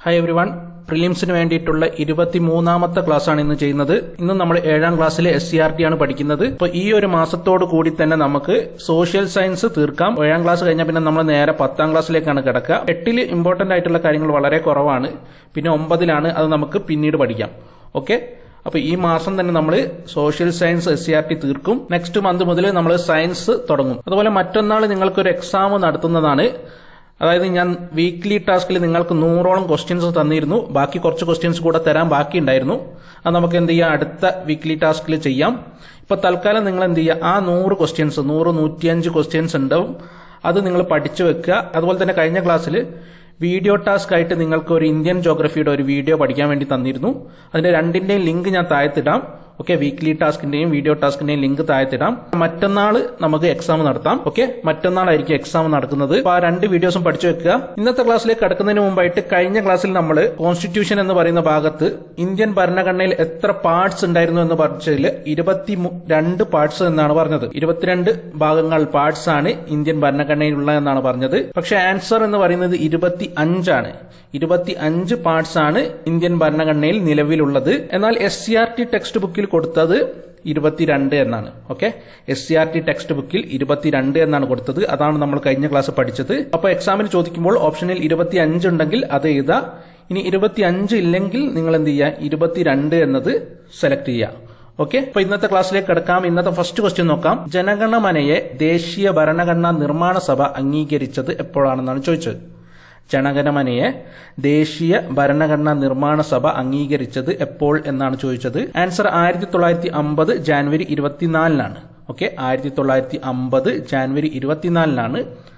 hi every one പ്രിലിംസിന് വേണ്ടിയിട്ടുള്ള ഇരുപത്തിമൂന്നാമത്തെ class ആണ് ഇന്ന് ചെയ്യുന്നത് ഇന്ന് നമ്മൾ ഏഴാം ക്ലാസ്സിലെ എസ് സി ആർ ടി ആണ് പഠിക്കുന്നത് അപ്പോൾ ഈ ഒരു മാസത്തോട് കൂടി തന്നെ നമുക്ക് സോഷ്യൽ സയൻസ് തീർക്കാം ഏഴാം ക്ലാസ് കഴിഞ്ഞാൽ പിന്നെ നമ്മൾ നേരെ പത്താം ക്ലാസ്സിലേക്കാണ് കിടക്കുക എട്ടില് ഇമ്പോർട്ടന്റ് ആയിട്ടുള്ള കാര്യങ്ങൾ വളരെ കുറവാണ് പിന്നെ ഒമ്പതിലാണ് അത് നമുക്ക് പിന്നീട് പഠിക്കാം ഓക്കെ അപ്പൊ ഈ മാസം തന്നെ നമ്മൾ social science S C R T തീർക്കും നെക്സ്റ്റ് മന്ത് മുതൽ നമ്മൾ സയൻസ് തുടങ്ങും അതുപോലെ മറ്റന്നാൾ നിങ്ങൾക്കൊരു എക്സാം നടത്തുന്നതാണ് അതായത് ഞാൻ വീക്ക്ലി ടാസ്കിൽ നിങ്ങൾക്ക് നൂറോളം ക്വസ്റ്റ്യൻസ് തന്നിരുന്നു ബാക്കി കുറച്ച് ക്വസ്റ്റ്യൻസ് കൂടെ തരാൻ ബാക്കി ഉണ്ടായിരുന്നു അത് നമുക്ക് എന്ത് ചെയ്യാം അടുത്ത വീക്ക്ലി ടാസ്കിൽ ചെയ്യാം ഇപ്പൊ തൽക്കാലം നിങ്ങൾ എന്ത് ചെയ്യുക ആ നൂറ് ക്വസ്റ്റ്യൻസ് നൂറ് നൂറ്റിയഞ്ച് ക്വസ്റ്റ്യൻസ് ഉണ്ടാവും അത് നിങ്ങൾ പഠിച്ചു വെക്കുക അതുപോലെ തന്നെ കഴിഞ്ഞ ക്ലാസ്സിൽ വീഡിയോ ടാസ്ക് ആയിട്ട് നിങ്ങൾക്ക് ഒരു ഇന്ത്യൻ ജോഗ്രഫിയുടെ ഒരു വീഡിയോ പഠിക്കാൻ വേണ്ടി തന്നിരുന്നു അതിന്റെ രണ്ടിന്റെയും ലിങ്ക് ഞാൻ താഴത്തിടാം ഓക്കെ വീക്ക്ലി ടാസ്കിന്റെയും വീഡിയോ ടാസ്കിന്റെയും ലിങ്ക് താഴത്തിടാം മറ്റന്നാൾ നമുക്ക് എക്സാം നടത്താം ഓക്കെ മറ്റന്നാളായിരിക്കും എക്സാം നടക്കുന്നത് അപ്പൊ ആ രണ്ട് വീഡിയോസും പഠിച്ചു വെക്കുക ഇന്നത്തെ ക്ലാസ്സിലേക്ക് കടക്കുന്നതിന് മുമ്പായിട്ട് കഴിഞ്ഞ ക്ലാസ്സിൽ നമ്മൾ കോൺസ്റ്റിറ്റ്യൂഷൻ എന്ന് പറയുന്ന ഭാഗത്ത് ഇന്ത്യൻ ഭരണഘടനയിൽ എത്ര പാർട്സ് ഉണ്ടായിരുന്നു എന്ന് പറഞ്ഞതിൽ ഇരുപത്തി രണ്ട് പാർട്സ് എന്നാണ് പറഞ്ഞത് ഇരുപത്തിരണ്ട് ഭാഗങ്ങൾ പാർട്സ് ആണ് ഇന്ത്യൻ ഭരണഘടനയിലുള്ള എന്നാണ് പറഞ്ഞത് പക്ഷെ ആൻസർ എന്ന് പറയുന്നത് ഇരുപത്തി അഞ്ചാണ് ഇരുപത്തി അഞ്ച് പാർട്സ് ആണ് ഇന്ത്യൻ ഭരണഘടനയിൽ നിലവിലുള്ളത് എന്നാൽ S C R T text ബുക്കിൽ കൊടുത്തത് ഇരുപത്തിരണ്ട് എന്നാണ് okay S C R T text ബുക്കിൽ ഇരുപത്തിരണ്ട് എന്നാണ് കൊടുത്തത് അതാണ് നമ്മൾ കഴിഞ്ഞ ക്ലാസ് പഠിച്ചത് അപ്പൊ എക്സാമിന് ചോദിക്കുമ്പോൾ ഓപ്ഷനിൽ ഇരുപത്തി അഞ്ച് ഉണ്ടെങ്കിൽ അത് എഴുതുക ഇനി ഇരുപത്തി അഞ്ച് ഇല്ലെങ്കിൽ നിങ്ങൾ എന്ത് ചെയ്യുക ഇരുപത്തിരണ്ട് എന്നത് സെലക്ട് ചെയ്യുക ഓക്കെ അപ്പൊ ഇന്നത്തെ ക്ലാസ്സിലേക്ക് കിടക്കാം ഇന്നത്തെ ഫസ്റ്റ് ക്വസ്റ്റ്യൻ നോക്കാം ജനഗണമനയെ ദേശീയ ഭരണഘടനാ നിർമ്മാണ സഭ അംഗീകരിച്ചത് എപ്പോഴാണെന്നാണ് ചോദിച്ചത് ജനഗണമനയെ ദേശീയ ഭരണഘടനാ നിർമ്മാണ സഭ അംഗീകരിച്ചത് എപ്പോൾ എന്നാണ് ചോദിച്ചത് ആൻസർ ആയിരത്തി തൊള്ളായിരത്തി അമ്പത് ജാനുവരി ഇരുപത്തിനാലിനാണ് ഓക്കെ ആയിരത്തി തൊള്ളായിരത്തി അമ്പത് ജാനുവരി ഇരുപത്തിനാലിനാണ്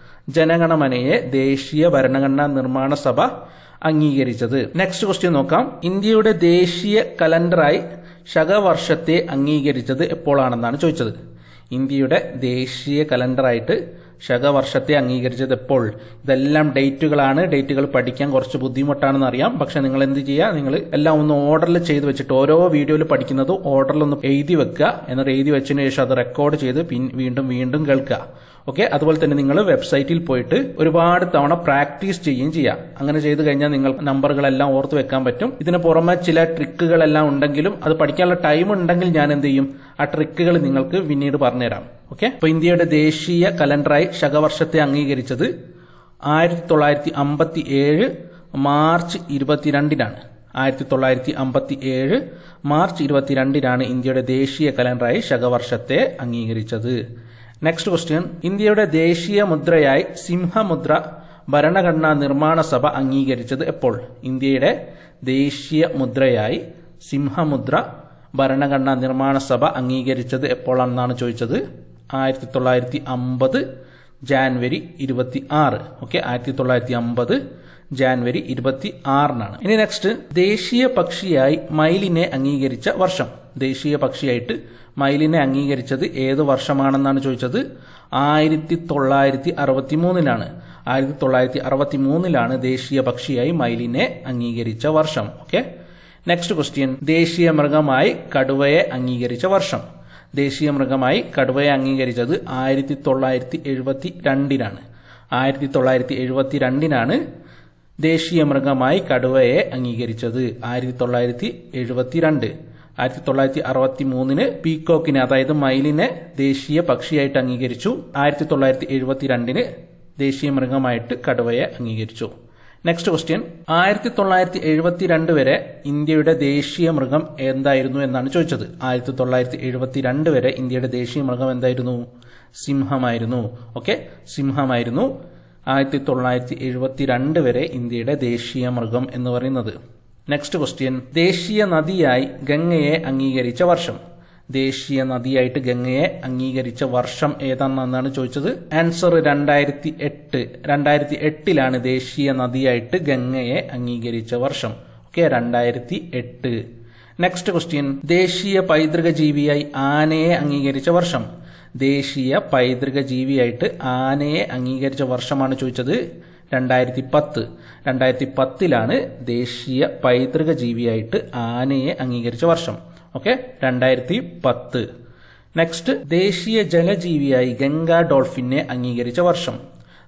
ജനഗണമനയെ ദേശീയ ഭരണഘടനാ നിർമ്മാണ സഭ അംഗീകരിച്ചത് നെക്സ്റ്റ് ക്വസ്റ്റ്യൻ നോക്കാം ഇന്ത്യയുടെ ദേശീയ കലണ്ടറായി ശകവർഷത്തെ അംഗീകരിച്ചത് എപ്പോഴാണെന്നാണ് ചോദിച്ചത് ഇന്ത്യയുടെ ദേശീയ കലണ്ടറായിട്ട് ശകവർഷത്തെ അംഗീകരിച്ചത് എപ്പോൾ ഇതെല്ലാം ഡേറ്റുകളാണ് ഡേറ്റുകൾ പഠിക്കാൻ കുറച്ച് ബുദ്ധിമുട്ടാണെന്ന് അറിയാം പക്ഷെ നിങ്ങൾ എന്ത് ചെയ്യുക നിങ്ങൾ എല്ലാം ഒന്ന് ഓർഡറിൽ ചെയ്ത് വെച്ചിട്ട് ഓരോ വീഡിയോയിൽ പഠിക്കുന്നത് ഓർഡറിൽ ഒന്ന് എഴുതി വെക്കുക എന്നിട്ട് എഴുതി വെച്ചതിന് ശേഷം അത് റെക്കോർഡ് ചെയ്ത് വീണ്ടും വീണ്ടും കേൾക്കുക ഓക്കെ അതുപോലെ തന്നെ നിങ്ങൾ വെബ്സൈറ്റിൽ പോയിട്ട് ഒരുപാട് തവണ പ്രാക്ടീസ് ചെയ്യുകയും ചെയ്യാം അങ്ങനെ ചെയ്ത് കഴിഞ്ഞാൽ നിങ്ങൾ നമ്പറുകളെല്ലാം ഓർത്ത് വെക്കാൻ പറ്റും ഇതിന് പുറമെ ചില ട്രിക്കുകളെല്ലാം ഉണ്ടെങ്കിലും അത് പഠിക്കാനുള്ള ടൈം ഉണ്ടെങ്കിൽ ഞാൻ എന്ത് ചെയ്യും ആ ട്രിക്കുകൾ നിങ്ങൾക്ക് പിന്നീട് പറഞ്ഞുതരാം ഓക്കെ അപ്പൊ ഇന്ത്യയുടെ ദേശീയ കലണ്ടറായി ശകവർഷത്തെ അംഗീകരിച്ചത് ആയിരത്തി തൊള്ളായിരത്തി അമ്പത്തി ഏഴ് മാർച്ച് ഇരുപത്തിരണ്ടിനാണ് ആയിരത്തി തൊള്ളായിരത്തി അമ്പത്തി ഏഴ് മാർച്ച് ഇരുപത്തിരണ്ടിനാണ് ഇന്ത്യയുടെ ദേശീയ കലണ്ടറായി ശകവർഷത്തെ അംഗീകരിച്ചത് നെക്സ്റ്റ് ക്വസ്റ്റ്യൻ ഇന്ത്യയുടെ ദേശീയ മുദ്രയായി സിംഹമുദ്ര ഭരണഘടനാ നിർമ്മാണ സഭ അംഗീകരിച്ചത് എപ്പോൾ ഇന്ത്യയുടെ ദേശീയ മുദ്രയായി സിംഹമുദ്ര ഭരണഘടനാ നിർമ്മാണ സഭ അംഗീകരിച്ചത് എപ്പോഴാണെന്നാണ് ചോദിച്ചത് ആയിരത്തി തൊള്ളായിരത്തി അമ്പത് ജാനുവരി ഇരുപത്തി ആറ് ഓക്കെ ആയിരത്തി തൊള്ളായിരത്തി അമ്പത് ജാനുവരി ഇരുപത്തി ആറിനാണ് ഇനി നെക്സ്റ്റ് ദേശീയ പക്ഷിയായി മയിലിനെ അംഗീകരിച്ച വർഷം ദേശീയ പക്ഷിയായിട്ട് മയിലിനെ അംഗീകരിച്ചത് ഏത് വർഷമാണെന്നാണ് ചോദിച്ചത് ആയിരത്തി തൊള്ളായിരത്തി അറുപത്തി മൂന്നിലാണ് ആയിരത്തി തൊള്ളായിരത്തി അറുപത്തി മൂന്നിലാണ് ദേശീയ പക്ഷിയായി മയിലിനെ അംഗീകരിച്ച വർഷം ഓക്കെ നെക്സ്റ്റ് ക്വസ്റ്റ്യൻ ദേശീയ മൃഗമായി കടുവയെ അംഗീകരിച്ച വർഷം ദേശീയ മൃഗമായി കടുവയെ അംഗീകരിച്ചത് ആയിരത്തി തൊള്ളായിരത്തി എഴുപത്തി രണ്ടിനാണ് ആയിരത്തി തൊള്ളായിരത്തി എഴുപത്തി രണ്ടിനാണ് ദേശീയ മൃഗമായി കടുവയെ അംഗീകരിച്ചത് ആയിരത്തി തൊള്ളായിരത്തി എഴുപത്തിരണ്ട് ആയിരത്തി തൊള്ളായിരത്തി അറുപത്തി മൂന്നിന് പീക്കോക്കിനെ അതായത് മയിലിനെ ദേശീയ പക്ഷിയായിട്ട് അംഗീകരിച്ചു ആയിരത്തി തൊള്ളായിരത്തി എഴുപത്തിരണ്ടിന് ദേശീയ മൃഗമായിട്ട് കടുവയെ അംഗീകരിച്ചു നെക്സ്റ്റ് ക്വസ്റ്റ്യൻ ആയിരത്തി തൊള്ളായിരത്തി എഴുപത്തിരണ്ട് വരെ ഇന്ത്യയുടെ ദേശീയ മൃഗം എന്തായിരുന്നു എന്നാണ് ചോദിച്ചത് ആയിരത്തി തൊള്ളായിരത്തി എഴുപത്തിരണ്ട് വരെ ഇന്ത്യയുടെ ദേശീയ മൃഗം എന്തായിരുന്നു സിംഹമായിരുന്നു ഓക്കെ സിംഹമായിരുന്നു ആയിരത്തി തൊള്ളായിരത്തി എഴുപത്തിരണ്ട് വരെ ഇന്ത്യയുടെ ദേശീയ മൃഗം എന്ന് പറയുന്നത് നെക്സ്റ്റ് ക്വസ്റ്റ്യൻ ദേശീയ നദിയായി ഗംഗയെ അംഗീകരിച്ച വർഷം ദേശീയ നദിയായിട്ട് ഗംഗയെ അംഗീകരിച്ച വർഷം ഏതാണെന്നാണ് ചോദിച്ചത് ആൻസർ രണ്ടായിരത്തി എട്ട് രണ്ടായിരത്തി എട്ടിലാണ് ദേശീയ നദിയായിട്ട് ഗംഗയെ അംഗീകരിച്ച വർഷം ഓക്കെ രണ്ടായിരത്തി എട്ട് നെക്സ്റ്റ് ക്വസ്റ്റ്യൻ ദേശീയ പൈതൃക ജീവിയായി ആനയെ അംഗീകരിച്ച വർഷം ദേശീയ പൈതൃക ജീവിയായിട്ട് ആനയെ അംഗീകരിച്ച വർഷമാണ് ചോദിച്ചത് രണ്ടായിരത്തി പത്ത് രണ്ടായിരത്തി പത്തിലാണ് ദേശീയ പൈതൃക ജീവിയായിട്ട് ആനയെ അംഗീകരിച്ച വർഷം ഓക്കെ രണ്ടായിരത്തി പത്ത് നെക്സ്റ്റ് ദേശീയ ജലജീവിയായി ഗംഗാ ഡോൾഫിനെ അംഗീകരിച്ച വർഷം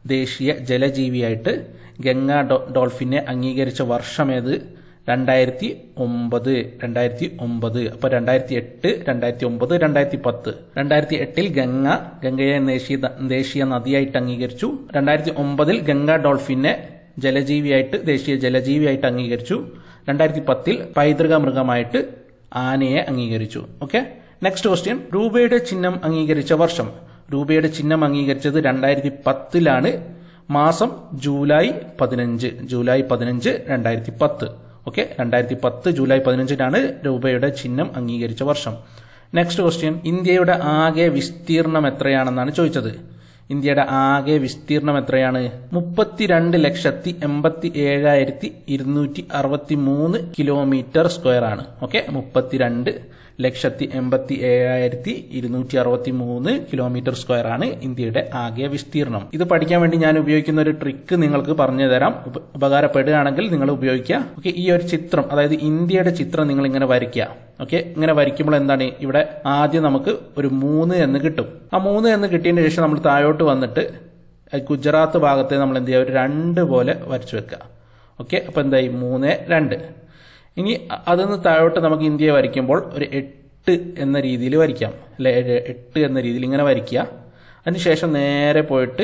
ദേശീയ ജലജീവിയായിട്ട് ഗംഗ ഡോ- ഡോൾഫിനെ അംഗീകരിച്ച വർഷമേത് രണ്ടായിരത്തി ഒമ്പത് രണ്ടായിരത്തി ഒമ്പത് അപ്പൊ രണ്ടായിരത്തി എട്ട് രണ്ടായിരത്തി ഒമ്പത് രണ്ടായിരത്തി പത്ത് രണ്ടായിരത്തി എട്ടിൽ ഗംഗ ഗംഗയെ ദേശീയ ദേശീയ നദിയായിട്ട് അംഗീകരിച്ചു രണ്ടായിരത്തി ഒമ്പതിൽ ഗംഗ ഡോൾഫിനെ ജലജീവിയായിട്ട് ദേശീയ ജലജീവിയായിട്ട് അംഗീകരിച്ചു രണ്ടായിരത്തി പത്തിൽ പൈതൃക മൃഗമായിട്ട് ആനയെ അംഗീകരിച്ചു ഓക്കെ നെക്സ്റ്റ് ക്വസ്റ്റ്യൻ രൂപയുടെ ചിഹ്നം അംഗീകരിച്ച വർഷം രൂപയുടെ ചിഹ്നം അംഗീകരിച്ചത് രണ്ടായിരത്തി പത്തിലാണ് മാസം ജൂലൈ പതിനഞ്ച് ജൂലൈ പതിനഞ്ച് രണ്ടായിരത്തി പത്ത് ഓക്കെ രണ്ടായിരത്തി പത്ത് ജൂലൈ പതിനഞ്ചിനാണ് രൂപയുടെ ചിഹ്നം അംഗീകരിച്ച വർഷം നെക്സ്റ്റ് ക്വസ്റ്റ്യൻ ഇന്ത്യയുടെ ആകെ വിസ്തീർണം എത്രയാണെന്നാണ് ചോദിച്ചത് ഇന്ത്യയുടെ ആകെ വിസ്തീർണം എത്രയാണ് മുപ്പത്തിരണ്ട് ലക്ഷത്തി എൺപത്തി ഏഴായിരത്തി ഇരുന്നൂറ്റി അറുപത്തി മൂന്ന് കിലോമീറ്റർ സ്ക്വയർ ആണ് ഓക്കെ മുപ്പത്തിരണ്ട് ലക്ഷത്തി എൺപത്തി ഏഴായിരത്തി ഇരുന്നൂറ്റി അറുപത്തി മൂന്ന് കിലോമീറ്റർ സ്ക്വയർ ആണ് ഇന്ത്യയുടെ ആകെ വിസ്തീർണം ഇത് പഠിക്കാൻ വേണ്ടി ഞാൻ ഉപയോഗിക്കുന്ന ഒരു ട്രിക്ക് നിങ്ങൾക്ക് പറഞ്ഞു തരാം ഉപ- ഉപകാരപ്പെടുകയാണെങ്കിൽ നിങ്ങൾ ഉപയോഗിക്കുക ഓക്കെ ഈ ഒരു ചിത്രം അതായത് ഇന്ത്യയുടെ ചിത്രം നിങ്ങൾ ഇങ്ങനെ വരയ്ക്കുക ഓക്കെ ഇങ്ങനെ വരയ്ക്കുമ്പോൾ എന്താണ് ഇവിടെ ആദ്യം നമുക്ക് ഒരു മൂന്ന് എന്ന് കിട്ടും ആ മൂന്ന് എന്ന് കിട്ടിയതിന് ശേഷം നമ്മൾ താഴോട്ട് വന്നിട്ട് ഏഹ് ഗുജറാത്ത് ഭാഗത്തെ നമ്മൾ എന്ത് ചെയ്യുക ഒരു രണ്ട് പോലെ വരച്ചു വെക്കുക ഓക്കെ അപ്പൊ എന്തായി മൂന്ന് രണ്ട് ഇനി അ- അതിന്ന് താഴോട്ട് നമുക്ക് ഇന്ത്യയെ വരയ്ക്കുമ്പോൾ ഒരു എട്ട് എന്ന രീതിയിൽ വരയ്ക്കാം അല്ലെ ഏഴ്, എട്ട് എന്ന രീതിയിൽ ഇങ്ങനെ വരയ്ക്കുക അതിനുശേഷം നേരെ പോയിട്ട്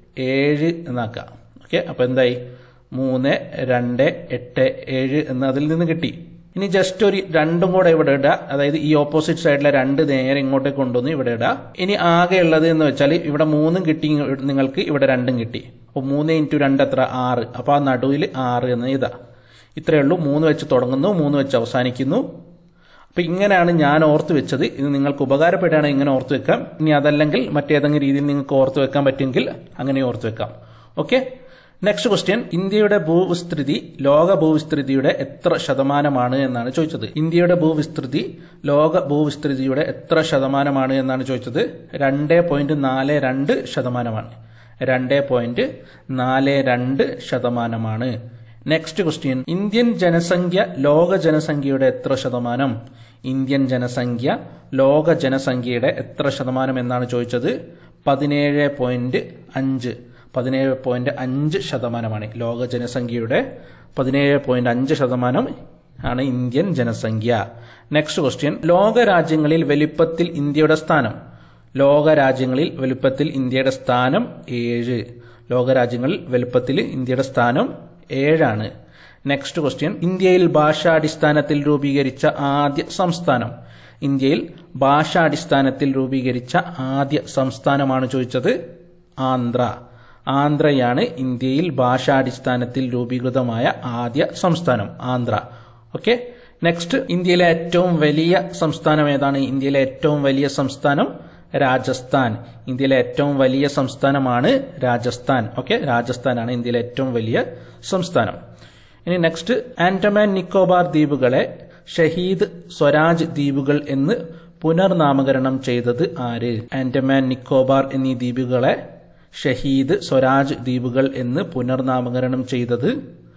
ഏഴ് എന്നാക്കുക ഓക്കെ അപ്പൊ എന്തായി മൂന്ന് രണ്ട് എട്ട് ഏഴ് എന്ന് അതിൽ നിന്ന് കിട്ടി ഇനി ജസ്റ്റ് ഒരു രണ്ടും കൂടെ ഇവിടെ ഇടുക അതായത് ഈ ഓപ്പോസിറ്റ് സൈഡിലെ രണ്ട് നേരെ ഇങ്ങോട്ടേക്ക് കൊണ്ടുവന്ന് ഇവിടെ ഇടുക ഇനി ആകെ ഉള്ളത് എന്ന് വെച്ചാൽ ഇവിടെ മൂന്നും കിട്ടി നിങ്ങൾക്ക് ഇവിടെ രണ്ടും കിട്ടി അപ്പോൾ മൂന്ന് ഇൻറ്റു രണ്ട് എത്ര ആറ് അപ്പോൾ ആ നടുവിൽ ആറ് എന്ന് ഇതാ ഇത്രയേ ഉള്ളൂ മൂന്ന് വെച്ച് തുടങ്ങുന്നു മൂന്ന് വെച്ച് അവസാനിക്കുന്നു അപ്പൊ ഇങ്ങനെയാണ് ഞാൻ ഓർത്ത് വെച്ചത് ഇത് നിങ്ങൾക്ക് ഉപകാരപ്പെടുകയാണെങ്കിൽ ഇങ്ങനെ ഓർത്ത് വെക്കാം ഇനി അതല്ലെങ്കിൽ മറ്റേതെങ്കിലും രീതിയിൽ നിങ്ങൾക്ക് ഓർത്ത് വെക്കാൻ പറ്റുമെങ്കിൽ അങ്ങനെ ഓർത്ത് വെക്കാം ഓക്കെ നെക്സ്റ്റ് ക്വസ്റ്റ്യൻ ഇന്ത്യയുടെ ഭൂവിസ്തൃതി ലോക ഭൂവിസ്തൃതിയുടെ എത്ര ശതമാനമാണ് എന്നാണ് ചോദിച്ചത് ഇന്ത്യയുടെ ഭൂവിസ്തൃതി ലോക ഭൂവിസ്തൃതിയുടെ എത്ര ശതമാനമാണ് എന്നാണ് ചോദിച്ചത് രണ്ട് പോയിന്റ് നാല് രണ്ട് ശതമാനമാണ് രണ്ട് പോയിന്റ് നാല് രണ്ട് ശതമാനമാണ് നെക്സ്റ്റ് ക്വസ്റ്റ്യൻ ഇന്ത്യൻ ജനസംഖ്യ ലോക ജനസംഖ്യയുടെ എത്ര ശതമാനം ഇന്ത്യൻ ജനസംഖ്യ ലോക ജനസംഖ്യയുടെ എത്ര ശതമാനം എന്നാണ് ചോദിച്ചത് പതിനേഴ് പോയിന്റ് അഞ്ച് പതിനേഴ് പോയിന്റ് അഞ്ച് ശതമാനമാണ് ലോക ജനസംഖ്യയുടെ പതിനേഴ് പോയിന്റ് അഞ്ച് ശതമാനം ആണ് ഇന്ത്യൻ ജനസംഖ്യ നെക്സ്റ്റ് ക്വസ്റ്റ്യൻ ലോക രാജ്യങ്ങളിൽ വലിപ്പത്തിൽ ഇന്ത്യയുടെ സ്ഥാനം ലോക രാജ്യങ്ങളിൽ വലുപ്പത്തിൽ ഇന്ത്യയുടെ സ്ഥാനം ഏഴ് ലോക രാജ്യങ്ങളിൽ വലുപ്പത്തിൽ ഇന്ത്യയുടെ സ്ഥാനം ഏഴാണ് നെക്സ്റ്റ് ക്വസ്റ്റ്യൻ ഇന്ത്യയിൽ ഭാഷാടിസ്ഥാനത്തിൽ രൂപീകരിച്ച ആദ്യ സംസ്ഥാനം ഇന്ത്യയിൽ ഭാഷാടിസ്ഥാനത്തിൽ രൂപീകരിച്ച ആദ്യ സംസ്ഥാനമാണ് ചോദിച്ചത് ആന്ധ്ര ആന്ധ്രയാണ് ഇന്ത്യയിൽ ഭാഷാടിസ്ഥാനത്തിൽ രൂപീകൃതമായ ആദ്യ സംസ്ഥാനം ആന്ധ്ര ഓക്കെ നെക്സ്റ്റ് ഇന്ത്യയിലെ ഏറ്റവും വലിയ സംസ്ഥാനം ഏതാണ് ഇന്ത്യയിലെ ഏറ്റവും വലിയ സംസ്ഥാനം രാജസ്ഥാൻ ഇന്ത്യയിലെ ഏറ്റവും വലിയ സംസ്ഥാനമാണ് രാജസ്ഥാൻ ഓക്കെ രാജസ്ഥാനാണ് ഇന്ത്യയിലെ ഏറ്റവും വലിയ സംസ്ഥാനം ഇനി നെക്സ്റ്റ് ആൻഡമാൻ നിക്കോബാർ ദ്വീപുകളെ ഷഹീദ് സ്വരാജ് ദ്വീപുകൾ എന്ന് പുനർനാമകരണം ചെയ്തത് ആര് ആൻഡമാൻ നിക്കോബാർ എന്നീ ദ്വീപുകളെ ഷഹീദ് സ്വരാജ് ദ്വീപുകൾ എന്ന് പുനർനാമകരണം ചെയ്തത്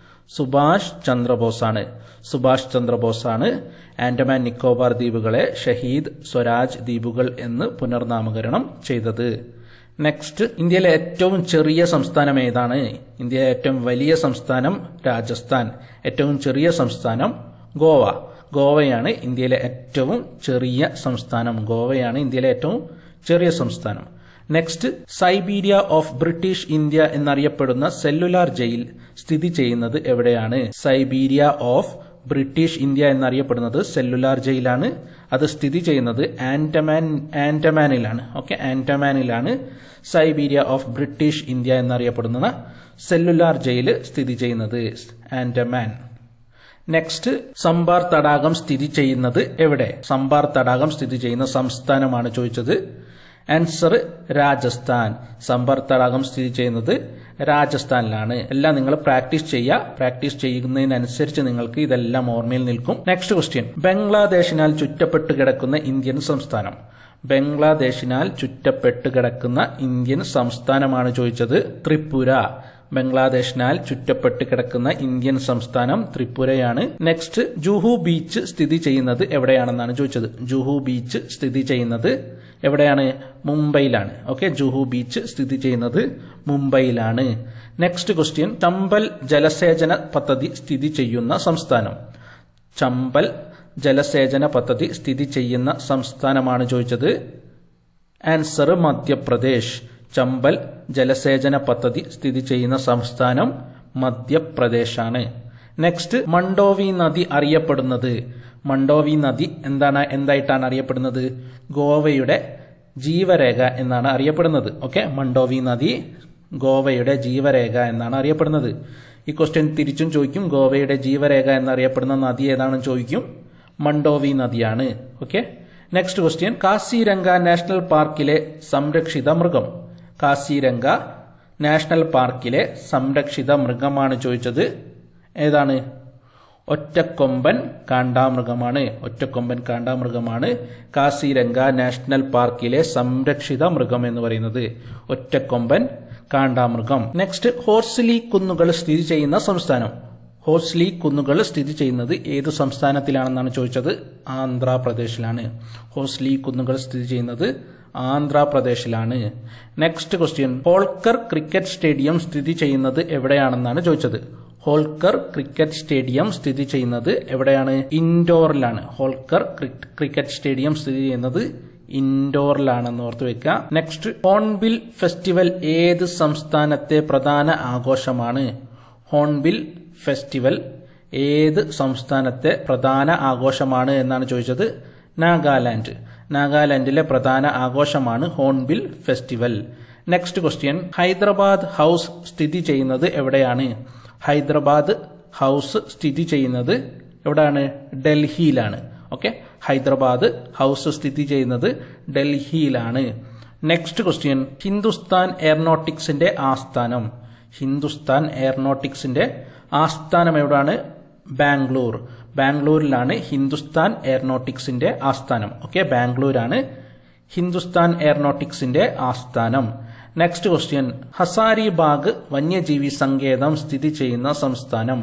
സുഭാഷ് ചന്ദ്രബോസാണ് സുഭാഷ് ചന്ദ്രബോസാണ് ആൻഡമാൻ നിക്കോബാർ ദ്വീപുകളെ ഷഹീദ് സ്വരാജ് ദ്വീപുകൾ എന്ന് പുനർനാമകരണം ചെയ്തത് നെക്സ്റ്റ് ഇന്ത്യയിലെ ഏറ്റവും ചെറിയ സംസ്ഥാനം ഏതാണ് ഇന്ത്യയിലെ ഏറ്റവും വലിയ സംസ്ഥാനം രാജസ്ഥാൻ ഏറ്റവും ചെറിയ സംസ്ഥാനം ഗോവ ഗോവയാണ് ഇന്ത്യയിലെ ഏറ്റവും ചെറിയ സംസ്ഥാനം ഗോവയാണ് ഇന്ത്യയിലെ ഏറ്റവും ചെറിയ സംസ്ഥാനം next Siberia of British India എന്നറിയപ്പെടുന്ന സെല്ലുലാർ ജയിൽ സ്ഥിതി ചെയ്യുന്നത് എവിടെയാണ് സൈബീരിയ ഓഫ് ബ്രിട്ടീഷ് ഇന്ത്യ എന്നറിയപ്പെടുന്നത് സെല്ലുലാർ ജയിലാണ് അത് സ്ഥിതി ചെയ്യുന്നത് ആൻഡമാൻ ആൻഡമാനിലാണ് ഓക്കെ ആൻഡമാനിലാണ് സൈബീരിയ ഓഫ് ബ്രിട്ടീഷ് ഇന്ത്യ എന്നറിയപ്പെടുന്ന സെല്ലുലാർ ജയിൽ സ്ഥിതി ചെയ്യുന്നത് ആൻഡമാൻ നെക്സ്റ്റ് സംബാർ തടാകം സ്ഥിതി ചെയ്യുന്നത് എവിടെ സംബാർ തടാകം സ്ഥിതി ചെയ്യുന്ന സംസ്ഥാനമാണ് ചോദിച്ചത് ആൻസർ രാജസ്ഥാൻ സംബാർ തടാകം സ്ഥിതി ചെയ്യുന്നത് രാജസ്ഥാനിലാണ് എല്ലാം നിങ്ങൾ പ്രാക്ടീസ് ചെയ്യുക പ്രാക്ടീസ് ചെയ്യുന്നതിനനുസരിച്ച് നിങ്ങൾക്ക് ഇതെല്ലാം ഓർമ്മയിൽ നിൽക്കും നെക്സ്റ്റ് ക്വസ്റ്റ്യൻ ബംഗ്ലാദേശിനാൽ ചുറ്റപ്പെട്ട് കിടക്കുന്ന ഇന്ത്യൻ സംസ്ഥാനം ബംഗ്ലാദേശിനാൽ ചുറ്റപ്പെട്ട് കിടക്കുന്ന ഇന്ത്യൻ സംസ്ഥാനമാണ് ചോദിച്ചത് ത്രിപുര ബംഗ്ലാദേശിനാൽ ചുറ്റപ്പെട്ട് കിടക്കുന്ന ഇന്ത്യൻ സംസ്ഥാനം ത്രിപുരയാണ് നെക്സ്റ്റ് ജുഹു ബീച്ച് സ്ഥിതി ചെയ്യുന്നത് എവിടെയാണെന്നാണ് ചോദിച്ചത് ജുഹു ബീച്ച് സ്ഥിതി ചെയ്യുന്നത് എവിടെയാണ് മുംബൈയിലാണ് ഓക്കെ ജുഹു ബീച്ച് സ്ഥിതി ചെയ്യുന്നത് മുംബൈയിലാണ് നെക്സ്റ്റ് ക്വസ്റ്റ്യൻ ചമ്പൽ ജലസേചന പദ്ധതി സ്ഥിതി ചെയ്യുന്ന സംസ്ഥാനം ചമ്പൽ ജലസേചന പദ്ധതി സ്ഥിതി ചെയ്യുന്ന സംസ്ഥാനമാണ് ചോദിച്ചത് ആൻസർ മധ്യപ്രദേശ് ചമ്പൽ ജലസേചന പദ്ധതി സ്ഥിതി ചെയ്യുന്ന സംസ്ഥാനം മധ്യപ്രദേശാണ് നെക്സ്റ്റ് മണ്ടോവി നദി അറിയപ്പെടുന്നത് മണ്ടോവി നദി എന്താണ് എന്തായിട്ടാണ് അറിയപ്പെടുന്നത് ഗോവയുടെ ജീവരേഖ എന്നാണ് അറിയപ്പെടുന്നത് ഓക്കെ മണ്ടോവി നദി ഗോവയുടെ ജീവരേഖ എന്നാണ് അറിയപ്പെടുന്നത് ഈ ക്വസ്റ്റ്യൻ തിരിച്ചും ചോദിക്കും ഗോവയുടെ ജീവരേഖ എന്നറിയപ്പെടുന്ന നദി ഏതാണെന്ന് ചോദിക്കും മണ്ടോവി നദിയാണ് okay next question Kaziranga national പാർക്കിലെ സംരക്ഷിത മൃഗം കാസിരംഗ നാഷണൽ പാർക്കിലെ സംരക്ഷിത മൃഗമാണ് ചോദിച്ചത് ഏതാണ് ഒറ്റക്കൊമ്പൻ കാണ്ടാമൃഗമാണ് ഒറ്റക്കൊമ്പൻ കാണ്ടാമൃഗമാണ് കാസിരംഗ നാഷണൽ പാർക്കിലെ സംരക്ഷിത മൃഗം എന്ന് പറയുന്നത് ഒറ്റക്കൊമ്പൻ കാണ്ടാമൃഗം നെക്സ്റ്റ് ഹോർസ്ലി കുന്നുകൾ സ്ഥിതി ചെയ്യുന്ന സംസ്ഥാനം ഹോസ്ലി കുന്നുകൾ സ്ഥിതി ചെയ്യുന്നത് ഏത് സംസ്ഥാനത്തിലാണെന്നാണ് ചോദിച്ചത് ആന്ധ്രാപ്രദേശിലാണ് ഹോസ്ലി കുന്നുകൾ സ്ഥിതി ചെയ്യുന്നത് ആന്ധ്രാപ്രദേശിലാണ് next question Holkar cricket stadium സ്ഥിതി ചെയ്യുന്നത് എവിടെയാണെന്നാണ് ചോദിച്ചത് ഹോൾക്കർ ക്രിക്കറ്റ് സ്റ്റേഡിയം സ്ഥിതി ചെയ്യുന്നത് എവിടെയാണ് ഇൻഡോറിലാണ് ഹോൾക്കർ ക്രിക്കറ്റ് സ്റ്റേഡിയം സ്ഥിതി ചെയ്യുന്നത് ഇൻഡോറിലാണെന്ന് ഓർത്ത് വെക്കുക നെക്സ്റ്റ് ഹോൺബിൽ ഫെസ്റ്റിവൽ ഏത് സംസ്ഥാനത്തെ പ്രധാന ആഘോഷമാണ് ഹോൺബിൽ ഫെസ്റ്റിവൽ ഏത് സംസ്ഥാനത്തെ പ്രധാന ആഘോഷമാണ് എന്നാണ് ചോദിച്ചത് നാഗാലാൻഡ് നാഗാലാൻഡിലെ പ്രധാന ആഘോഷമാണ് hornbill festival next question Hyderabad house സ്ഥിതി ചെയ്യുന്നത് എവിടെയാണ് ഹൈദരാബാദ് ഹൗസ് സ്ഥിതി ചെയ്യുന്നത് എവിടെയാണ് ഡൽഹിയിലാണ് ഓക്കെ ഹൈദരാബാദ് ഹൗസ് സ്ഥിതി ചെയ്യുന്നത് ഡൽഹിയിലാണ് നെക്സ്റ്റ് ക്വസ്റ്റ്യൻ ഹിന്ദുസ്ഥാൻ എയറോനോട്ടിക്സിന്റെ ആസ്ഥാനം ഹിന്ദുസ്ഥാൻ എയറോനോട്ടിക്സിന്റെ ആസ്ഥാനം എവിടെയാണ് ബാംഗ്ലൂർ ബാംഗ്ലൂരിലാണ് ഹിന്ദുസ്ഥാൻ എയറോനോട്ടിക്സിന്റെ ആസ്ഥാനം ഓക്കെ ബാംഗ്ലൂരാണ് ഹിന്ദുസ്ഥാൻ എയറോനോട്ടിക്സിന്റെ ആസ്ഥാനം നെക്സ്റ്റ് ക്വസ്റ്റ്യൻ ഹസാരിബാഗ് വന്യജീവി സങ്കേതം സ്ഥിതി ചെയ്യുന്ന സംസ്ഥാനം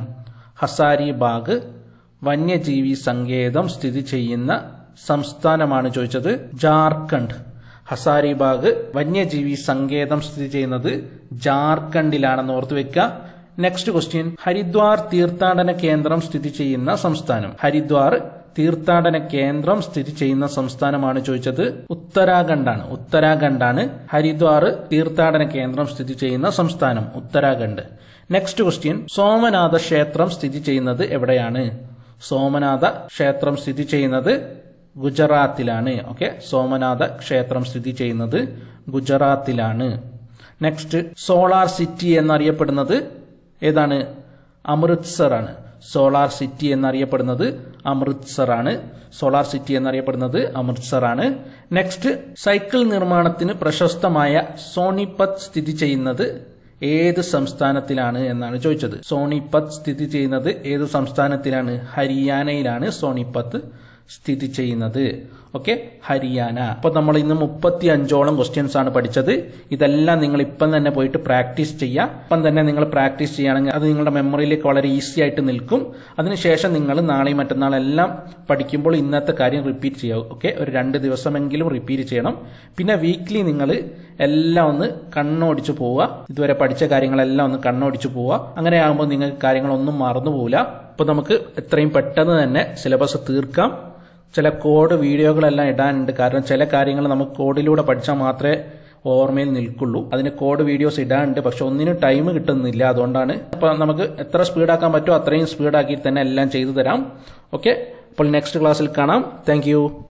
ഹസാരിബാഗ് വന്യജീവി സങ്കേതം സ്ഥിതി ചെയ്യുന്ന സംസ്ഥാനമാണ് ചോദിച്ചത് ജാർഖണ്ഡ് ഹസാരിബാഗ് വന്യജീവി സങ്കേതം സ്ഥിതി ചെയ്യുന്നത് ജാർഖണ്ഡിലാണെന്ന് ഓർത്തു വെക്കുക നെക്സ്റ്റ് ക്വസ്റ്റ്യൻ ഹരിദ്വാർ തീർത്ഥാടന കേന്ദ്രം സ്ഥിതി ചെയ്യുന്ന സംസ്ഥാനം ഹരിദ്വാർ തീർത്ഥാടന കേന്ദ്രം സ്ഥിതി ചെയ്യുന്ന സംസ്ഥാനമാണ് ചോദിച്ചത് ഉത്തരാഖണ്ഡാണ് ഉത്തരാഖണ്ഡാണ് ഹരിദ്വാർ തീർത്ഥാടന കേന്ദ്രം സ്ഥിതി ചെയ്യുന്ന സംസ്ഥാനം ഉത്തരാഖണ്ഡ് നെക്സ്റ്റ് ക്വസ്റ്റ്യൻ സോമനാഥ ക്ഷേത്രം സ്ഥിതി ചെയ്യുന്നത് എവിടെയാണ് സോമനാഥ ക്ഷേത്രം സ്ഥിതി ചെയ്യുന്നത് ഗുജറാത്തിലാണ് ഓക്കെ സോമനാഥ ക്ഷേത്രം സ്ഥിതി ചെയ്യുന്നത് ഗുജറാത്തിലാണ് നെക്സ്റ്റ് സോളാർ സിറ്റി എന്നറിയപ്പെടുന്നത് ഏതാണ് അമൃത്സർ ആണ് സോളാർ സിറ്റി എന്നറിയപ്പെടുന്നത് അമൃത്സർ ആണ് സോളാർ സിറ്റി എന്നറിയപ്പെടുന്നത് അമൃത്സർ ആണ് നെക്സ്റ്റ് സൈക്കിൾ നിർമ്മാണത്തിന് പ്രശസ്തമായ സോണിപത്ത് സ്ഥിതി ചെയ്യുന്നത് ഏത് സംസ്ഥാനത്തിലാണ് എന്നാണ് ചോദിച്ചത് സോണിപത്ത് സ്ഥിതി ചെയ്യുന്നത് ഏത് സംസ്ഥാനത്തിലാണ് ഹരിയാനയിലാണ് സോണിപത്ത് സ്ഥിതി ചെയ്യുന്നത് ഓക്കെ ഹരിയാന അപ്പൊ നമ്മൾ ഇന്ന് മുപ്പത്തി അഞ്ചോളം ക്വസ്റ്റ്യൻസ് ആണ് പഠിച്ചത് ഇതെല്ലാം നിങ്ങൾ ഇപ്പം തന്നെ പോയിട്ട് പ്രാക്ടീസ് ചെയ്യുക ഇപ്പം തന്നെ നിങ്ങൾ പ്രാക്ടീസ് ചെയ്യുകയാണെങ്കിൽ അത് നിങ്ങളുടെ മെമ്മറിയിലേക്ക് വളരെ ഈസി ആയിട്ട് നിൽക്കും അതിനുശേഷം നിങ്ങൾ നാളെയും മറ്റന്നാളെല്ലാം പഠിക്കുമ്പോൾ ഇന്നത്തെ കാര്യം റിപ്പീറ്റ് ചെയ്യുക ഓക്കെ ഒരു രണ്ട് ദിവസമെങ്കിലും റിപ്പീറ്റ് ചെയ്യണം പിന്നെ വീക്ക്ലി നിങ്ങൾ എല്ലാം ഒന്ന് കണ്ണോടിച്ച് പോവുക ഇതുവരെ പഠിച്ച കാര്യങ്ങളെല്ലാം ഒന്ന് കണ്ണോടിച്ച് പോവുക അങ്ങനെ ആകുമ്പോൾ നിങ്ങൾക്ക് കാര്യങ്ങളൊന്നും മറന്നു പോവില്ല അപ്പോൾ നമുക്ക് എത്രയും പെട്ടെന്ന് തന്നെ സിലബസ് തീർക്കാം ചില കോഡ് വീഡിയോകളെല്ലാം ഇടാനുണ്ട് കാരണം ചില കാര്യങ്ങൾ നമുക്ക് കോഡിലൂടെ പഠിച്ചാൽ മാത്രമേ ഓർമ്മയിൽ നിൽക്കുള്ളൂ അതിന് കോഡ് വീഡിയോസ് ഇടാനുണ്ട് പക്ഷെ ഒന്നിനും ടൈം കിട്ടുന്നില്ല അതുകൊണ്ടാണ് അപ്പോൾ നമുക്ക് എത്ര സ്പീഡാക്കാൻ പറ്റുമോ അത്രയും സ്പീഡാക്കി തന്നെ എല്ലാം ചെയ്തു തരാം ഓക്കെ അപ്പോൾ നെക്സ്റ്റ് ക്ലാസ്സിൽ കാണാം താങ്ക്